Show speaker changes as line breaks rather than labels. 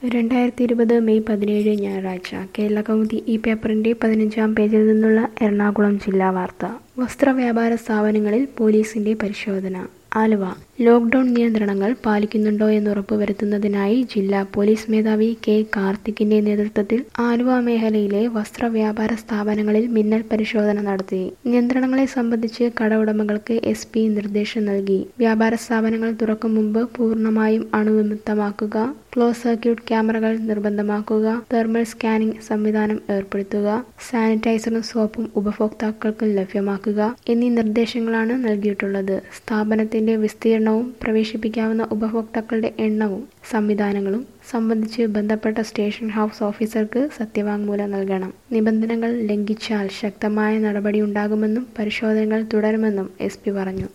രണ്ടായിരത്തി ഇരുപത് മെയ് പതിനേഴ് ഞായറാഴ്ച കേരളകൗമുദി ഈ പേപ്പറിന്റെ പതിനഞ്ചാം പേജിൽ നിന്നുള്ള എറണാകുളം ജില്ലാ വാർത്ത വസ്ത്രവ്യാപാര സ്ഥാപനങ്ങളിൽ പോലീസിന്റെ പരിശോധന ആലുവ ലോക്ഡൌൺ നിയന്ത്രണങ്ങൾ പാലിക്കുന്നുണ്ടോ എന്ന് ഉറപ്പുവരുത്തുന്നതിനായി ജില്ലാ പോലീസ് മേധാവി കെ കാർത്തിക്കിന്റെ നേതൃത്വത്തിൽ ആലുവ മേഖലയിലെ വസ്ത്രവ്യാപാര സ്ഥാപനങ്ങളിൽ മിന്നൽ പരിശോധന നടത്തി നിയന്ത്രണങ്ങളെ സംബന്ധിച്ച് കട ഉടമകൾക്ക് എസ് പി നിർദ്ദേശം നൽകി വ്യാപാര സ്ഥാപനങ്ങൾ തുറക്കും മുമ്പ് പൂർണ്ണമായും അണുവിമുക്തമാക്കുക ക്ലോസ് സർക്യൂട്ട് ക്യാമറകൾ നിർബന്ധമാക്കുക തെർമൽ സ്കാനിംഗ് സംവിധാനം ഏർപ്പെടുത്തുക സാനിറ്റൈസറും സോപ്പും ഉപഭോക്താക്കൾക്ക് ലഭ്യമാക്കുക എന്നീ നിർദ്ദേശങ്ങളാണ് നൽകിയിട്ടുള്ളത് സ്ഥാപനത്തിന്റെ വിസ്തീർണവും പ്രവേശിപ്പിക്കാവുന്ന ഉപഭോക്താക്കളുടെ എണ്ണവും സംവിധാനങ്ങളും സംബന്ധിച്ച് ബന്ധപ്പെട്ട സ്റ്റേഷൻ ഹൗസ് ഓഫീസർക്ക് സത്യവാങ്മൂലം നൽകണം നിബന്ധനകൾ ലംഘിച്ചാൽ ശക്തമായ നടപടിയുണ്ടാകുമെന്നും പരിശോധനകൾ തുടരുമെന്നും എസ് പി പറഞ്ഞു